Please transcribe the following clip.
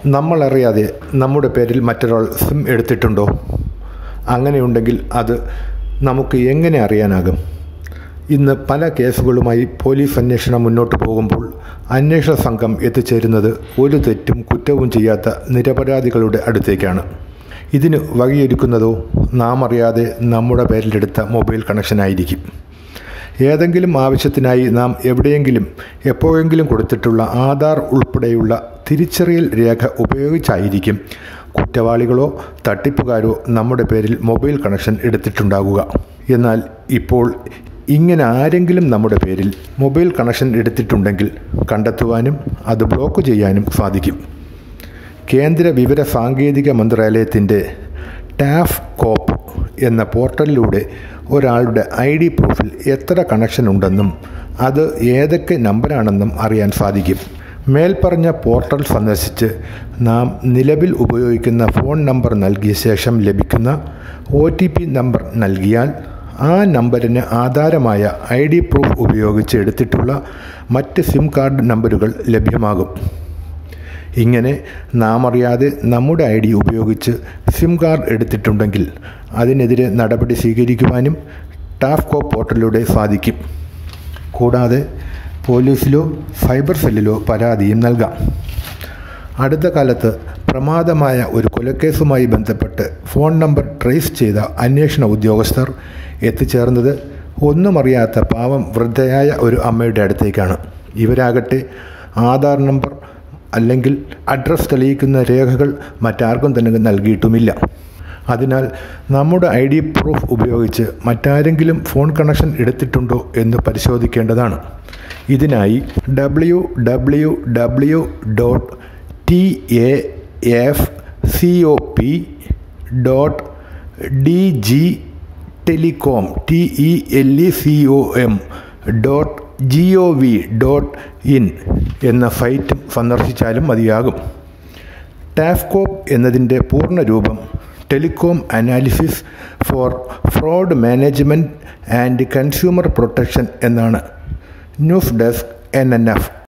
നമ്മളറിയാതെ നമ്മുടെ പേരിൽ മറ്റൊരാൾ സിം എടുത്തിട്ടുണ്ടോ അങ്ങനെയുണ്ടെങ്കിൽ അത് നമുക്ക് എങ്ങനെ അറിയാനാകും ഇന്ന് പല കേസുകളുമായി പോലീസ് അന്വേഷണം മുന്നോട്ട് പോകുമ്പോൾ അന്വേഷണ സംഘം എത്തിച്ചേരുന്നത് ഒരു തെറ്റും കുറ്റവും ചെയ്യാത്ത നിരപരാധികളുടെ അടുത്തേക്കാണ് ഇതിന് വഴിയൊരുക്കുന്നതോ നാം അറിയാതെ നമ്മുടെ പേരിലെടുത്ത മൊബൈൽ കണക്ഷനായിരിക്കും ഏതെങ്കിലും ആവശ്യത്തിനായി നാം എവിടെയെങ്കിലും എപ്പോഴെങ്കിലും കൊടുത്തിട്ടുള്ള ആധാർ ഉൾപ്പെടെയുള്ള തിരിച്ചറിയൽ രേഖ ഉപയോഗിച്ചായിരിക്കും കുറ്റവാളികളോ തട്ടിപ്പുകാരോ നമ്മുടെ പേരിൽ മൊബൈൽ കണക്ഷൻ എടുത്തിട്ടുണ്ടാകുക എന്നാൽ ഇപ്പോൾ ഇങ്ങനെ ആരെങ്കിലും നമ്മുടെ പേരിൽ മൊബൈൽ കണക്ഷൻ എടുത്തിട്ടുണ്ടെങ്കിൽ കണ്ടെത്തുവാനും അത് ബ്ലോക്ക് ചെയ്യാനും സാധിക്കും കേന്ദ്ര വിവര സാങ്കേതിക മന്ത്രാലയത്തിൻ്റെ ടാഫ് കോപ്പ് എന്ന പോർട്ടലിലൂടെ ഒരാളുടെ ഐ ഡി പ്രൂഫിൽ എത്ര കണക്ഷൻ ഉണ്ടെന്നും അത് ഏതൊക്കെ നമ്പറാണെന്നും അറിയാൻ സാധിക്കും മേൽപ്പറഞ്ഞ പോർട്ടൽ സന്ദർശിച്ച് നാം നിലവിൽ ഉപയോഗിക്കുന്ന ഫോൺ നമ്പർ നൽകിയ ശേഷം ലഭിക്കുന്ന ഒ ടി പി നമ്പർ നൽകിയാൽ ആ നമ്പറിന് ആധാരമായ ഐ ഡി പ്രൂഫ് ഉപയോഗിച്ച് എടുത്തിട്ടുള്ള മറ്റ് സിം കാർഡ് നമ്പറുകൾ ലഭ്യമാകും ഇങ്ങനെ നാം അറിയാതെ നമ്മുടെ ഐ ഡി ഉപയോഗിച്ച് സിം കാർഡ് എടുത്തിട്ടുണ്ടെങ്കിൽ അതിനെതിരെ നടപടി സ്വീകരിക്കുവാനും ടാഫ്കോ പോർട്ടലിലൂടെ സാധിക്കും കൂടാതെ പോലീസിലോ സൈബർ സെല്ലിലോ പരാതിയും നൽകാം അടുത്ത കാലത്ത് പ്രമാദമായ ഒരു കൊലക്കേസുമായി ബന്ധപ്പെട്ട് ഫോൺ നമ്പർ ട്രേസ് ചെയ്ത അന്വേഷണ ഉദ്യോഗസ്ഥർ എത്തിച്ചേർന്നത് ഒന്നും അറിയാത്ത പാവം വൃദ്ധയായ ഒരു അമ്മയുടെ അടുത്തേക്കാണ് ഇവരാകട്ടെ ആധാർ നമ്പർ അല്ലെങ്കിൽ അഡ്രസ്സ് തെളിയിക്കുന്ന രേഖകൾ മറ്റാർക്കും തന്നെ നൽകിയിട്ടുമില്ല അതിനാൽ നമ്മുടെ ഐ ഡി പ്രൂഫ് ഉപയോഗിച്ച് മറ്റാരെങ്കിലും ഫോൺ കണക്ഷൻ എടുത്തിട്ടുണ്ടോ എന്ന് പരിശോധിക്കേണ്ടതാണ് ഇതിനായി W W W dot T A F C O P dot D G telecom T E L E C O M dot G O V dot in എന്ന site സന്ദർശിച്ചാലും മതിയാകും TAFCOP എന്നതിൻ്റെ പൂർണ്ണരൂപം telecom analysis for fraud management and consumer protection എന്നാണ് news desk N N F